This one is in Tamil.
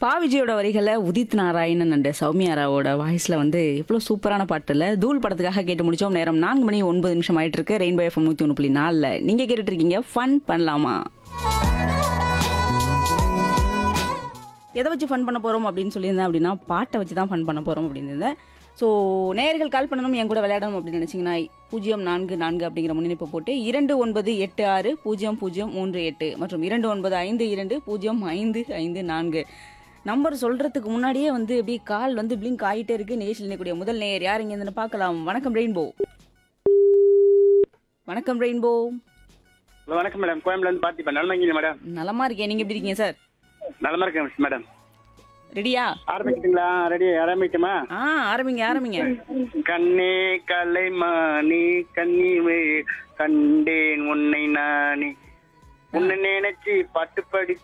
பா விஜயோட வரிகளை உதித் நாராயணன் அண்ட் சௌமியாராவோட வாய்ஸ்ல வந்து எவ்வளோ சூப்பரான பாட்டுல தூள் படத்துக்காக கேட்டு முடிச்சோம் நேரம் நான்கு மணி ஒன்பது நிமிஷம் ஆயிட்டு இருக்கு ரெயின்போ எஃப்எம் நூற்றி ஒன்று புள்ளி நாலில் நீங்கள் கேட்டுட்டு இருக்கீங்க ஃபன் பண்ணலாமா எதை வச்சு ஃபன் பண்ண போகிறோம் அப்படின்னு சொல்லியிருந்தேன் அப்படின்னா பாட்டை வச்சு தான் ஃபன் பண்ண போகிறோம் அப்படின்னு இருந்தேன் ஸோ நேயர்கள் கால் பண்ணணும் என் கூட விளையாடணும் அப்படின்னு நினச்சிங்கன்னா பூஜ்ஜியம் நான்கு நான்கு அப்படிங்கிற முன்னிணைப்பு போட்டு இரண்டு ஒன்பது எட்டு ஆறு பூஜ்ஜியம் பூஜ்ஜியம் மூன்று எட்டு மற்றும் இரண்டு ஒன்பது ஐந்து இரண்டு பூஜ்ஜியம் ஐந்து ஐந்து நான்கு நம்பர் சொல்கிறதுக்கு முன்னாடியே வந்து இப்படி கால் வந்து பிளிங்க் ஆகிட்டே இருக்கு நிகழ்ச்சியில் நிற்கக்கூடிய முதல் நேயர் யார் இங்கே இருந்து பார்க்கலாம் வணக்கம் ரெயின்போ வணக்கம் ரெயின்போ ஹலோ வணக்கம் மேடம் கோயம்புலேருந்து பார்த்திபன் நலமா இருக்கீங்க மேடம் நலமா இருக்கேன் நீங்கள் எப்படி இருக்கீங்க சார் நலமா இருக்கேன் மேடம் ரெடியா ஆரம்பிக்கிட்டுங்களா ரெடி ஆரம்பிக்குமா ஆ ஆரம்பிங்க ஆரம்பிங்க கண்ணே கலைமானி கண்ணி கண்டேன் உன்னை நானே உன்னை நினைச்சு பாட்டு படி